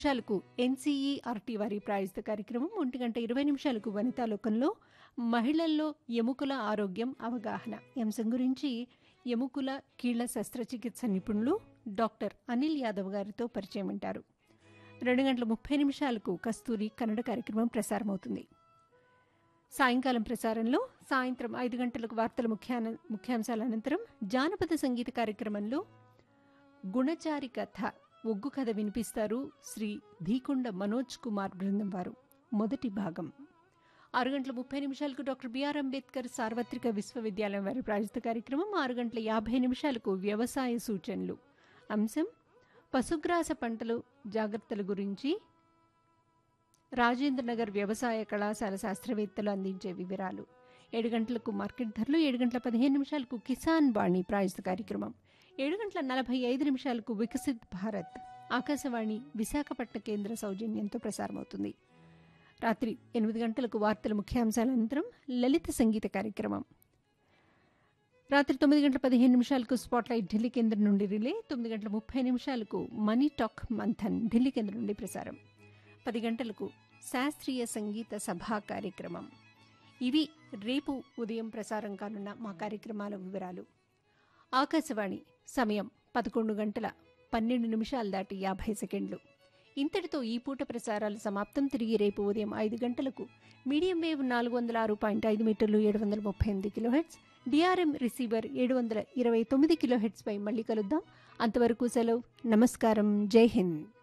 నిమిషాలకు ఎన్సీఈఆర్టీ వారి ప్రాయోజిత కార్యక్రమం ఒంటి గంట ఇరవై నిమిషాలకు వనితా లోకంలో మహిళల్లో ఎముకల ఆరోగ్యం అవగాహన ఈ అంశం గురించి ఎముకల కీళ్ల శస్త్రచికిత్స నిపుణులు డాక్టర్ అనిల్ యాదవ్ గారితో పరిచయం వింటారు రెండు గంటల ముప్పై నిమిషాలకు కస్తూరి కన్నడ కార్యక్రమం ప్రసారమవుతుంది సాయంకాలం ప్రసారంలో సాయంత్రం ఐదు గంటలకు వార్తల ముఖ్యాన ముఖ్యాంశాల అనంతరం జానపద సంగీత కార్యక్రమంలో గుణచారి కథ ఒగ్గు కథ వినిపిస్తారు శ్రీ ధీకొండ మనోజ్ కుమార్ బృందం వారు మొదటి భాగం ఆరు గంటల ముప్పై నిమిషాలకు డాక్టర్ బిఆర్ అంబేద్కర్ సార్వత్రిక విశ్వవిద్యాలయం వారి ప్రాయోజిత కార్యక్రమం ఆరు గంటల యాభై నిమిషాలకు వ్యవసాయ సూచనలు అంశం పశుగ్రాస పంటలు జాగ్రత్తల గురించి రాజేంద్ర నగర్ వ్యవసాయ కళాశాల శాస్త్రవేత్తలు అందించే వివరాలు ఏడు గంటలకు మార్కెట్ ధరలు ఏడు గంటల పదిహేను నిమిషాలకు కిసాన్ వాణి ప్రాయోజిత కార్యక్రమం ఏడు గంటల నలభై ఐదు నిమిషాలకు వికసిత్ భారత్ ఆకాశవాణి విశాఖపట్న కేంద్ర సౌజన్యంతో ప్రసారమవుతుంది రాత్రి ఎనిమిది గంటలకు వార్తల ముఖ్యాంశాల అనంతరం లలిత సంగీత కార్యక్రమం రాత్రి తొమ్మిది గంటల పదిహేను నిమిషాలకు స్పాట్లైట్ ఢిల్లీ కేంద్రం నుండి రిలే తొమ్మిది గంటల ముప్పై నిమిషాలకు మనీ టాక్ మంథన్ ఢిల్లీ కేంద్రం నుండి ప్రసారం పది గంటలకు శాస్త్రీయ సంగీత సభా కార్యక్రమం ఇవి రేపు ఉదయం ప్రసారం కానున్న మా కార్యక్రమాల వివరాలు ఆకాశవాణి సమయం పదకొండు గంటల పన్నెండు నిమిషాలు దాటి యాభై సెకండ్లు ఇంతటితో ఈ పూట ప్రసారాలు సమాప్తం తిరిగి రేపు ఉదయం ఐదు గంటలకు మీడియం వేవ్ నాలుగు వందల ఆరు పాయింట్ ఐదు మీటర్లు ఏడు వందల ముప్పై ఎనిమిది కిలోహెట్స్ డిఆర్ఎం రిసీవర్ ఏడు వందల ఇరవై తొమ్మిది కిలోహెట్స్పై మళ్ళీ కలుద్దాం అంతవరకు సెలవు నమస్కారం జై హింద్